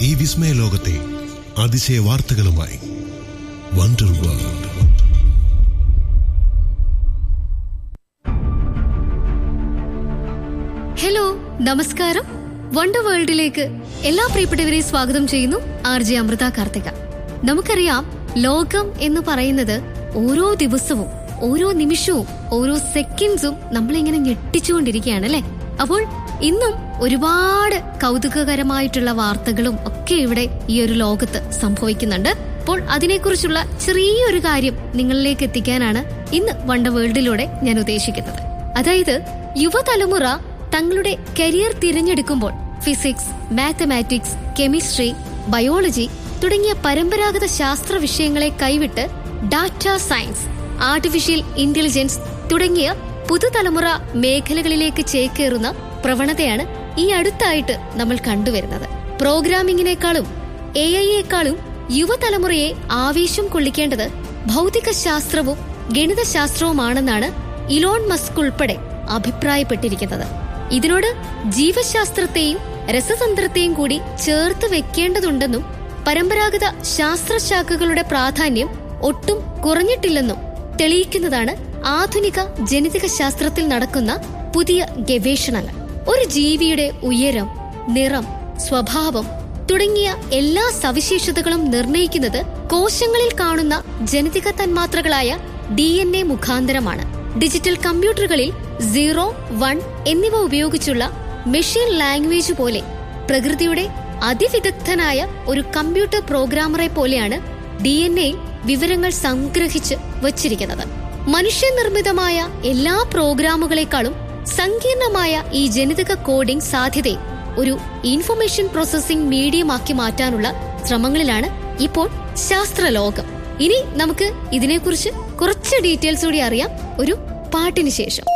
ഈ വിസ്മയ ലോകത്തെ അതിശയ വാർത്തകളുമായി വണ്ടർ വേൾഡ് ഹലോ നമസ്കാരം വണ്ടർ വേൾഡിലേക്ക് എല്ലാ പ്രിയപ്പെട്ടവരെയും സ്വാഗതം ചെയ്യുന്നു ആർ ജെ അമൃത കാർത്തിക നമുക്കറിയാം ലോകം എന്ന് പറയുന്നത് ഓരോ ദിവസവും ഓരോ നിമിഷവും ഓരോ സെക്കൻഡ്സും നമ്മളിങ്ങനെ ഞെട്ടിച്ചുകൊണ്ടിരിക്കുകയാണ് അല്ലെ അപ്പോൾ ഇന്നും ഒരുപാട് കൗതുകകരമായിട്ടുള്ള വാർത്തകളും ഒക്കെ ഇവിടെ ഈ ഒരു ലോകത്ത് സംഭവിക്കുന്നുണ്ട് അപ്പോൾ അതിനെക്കുറിച്ചുള്ള ചെറിയൊരു കാര്യം നിങ്ങളിലേക്ക് എത്തിക്കാനാണ് ഇന്ന് വണ്ടർ വേൾഡിലൂടെ ഞാൻ ഉദ്ദേശിക്കുന്നത് അതായത് യുവതലമുറ തങ്ങളുടെ കരിയർ തിരഞ്ഞെടുക്കുമ്പോൾ ഫിസിക്സ് മാത്തമാറ്റിക്സ് കെമിസ്ട്രി ബയോളജി തുടങ്ങിയ പരമ്പരാഗത ശാസ്ത്ര വിഷയങ്ങളെ കൈവിട്ട് ഡാറ്റ സയൻസ് ആർട്ടിഫിഷ്യൽ ഇന്റലിജൻസ് തുടങ്ങിയ പുതുതലമുറ മേഖലകളിലേക്ക് ചേക്കേറുന്ന പ്രവണതയാണ് ഈ അടുത്തായിട്ട് നമ്മൾ കണ്ടുവരുന്നത് പ്രോഗ്രാമിങ്ങിനേക്കാളും എ ഐയേക്കാളും യുവതലമുറയെ ആവേശം കൊള്ളിക്കേണ്ടത് ഭൗതിക ശാസ്ത്രവും ഗണിതശാസ്ത്രവുമാണെന്നാണ് ഇലോൺ മസ്ക് ഉൾപ്പെടെ അഭിപ്രായപ്പെട്ടിരിക്കുന്നത് ഇതിനോട് ജീവശാസ്ത്രത്തെയും രസതന്ത്രത്തെയും കൂടി ചേർത്ത് വെക്കേണ്ടതുണ്ടെന്നും പരമ്പരാഗത ശാസ്ത്രശാഖകളുടെ പ്രാധാന്യം ഒട്ടും കുറഞ്ഞിട്ടില്ലെന്നും തെളിയിക്കുന്നതാണ് ആധുനിക ജനിതക ശാസ്ത്രത്തിൽ നടക്കുന്ന പുതിയ ഗവേഷണങ്ങൾ ഒരു ജീവിയുടെ ഉയരം നിറം സ്വഭാവം തുടങ്ങിയ എല്ലാ സവിശേഷതകളും നിർണയിക്കുന്നത് കോശങ്ങളിൽ കാണുന്ന ജനിതക തന്മാത്രകളായ ഡി എൻ എ മുഖാന്തരമാണ് ഡിജിറ്റൽ കമ്പ്യൂട്ടറുകളിൽ സീറോ വൺ എന്നിവ ഉപയോഗിച്ചുള്ള മെഷീൻ ലാംഗ്വേജ് പോലെ പ്രകൃതിയുടെ അതിവിദഗ്ധനായ ഒരു കമ്പ്യൂട്ടർ പ്രോഗ്രാമറെ പോലെയാണ് ഡി എൻ എ വിവരങ്ങൾ സംഗ്രഹിച്ച് വച്ചിരിക്കുന്നത് മനുഷ്യനിർമ്മിതമായ എല്ലാ പ്രോഗ്രാമുകളെക്കാളും സങ്കീർണമായ ഈ ജനിതക കോഡിംഗ് സാധ്യതയെ ഒരു ഇൻഫർമേഷൻ പ്രോസസ്സിംഗ് മീഡിയമാക്കി മാറ്റാനുള്ള ശ്രമങ്ങളിലാണ് ഇപ്പോൾ ശാസ്ത്രലോകം ഇനി നമുക്ക് ഇതിനെക്കുറിച്ച് കുറച്ച് ഡീറ്റെയിൽസ് കൂടി അറിയാം ഒരു പാട്ടിന് ശേഷം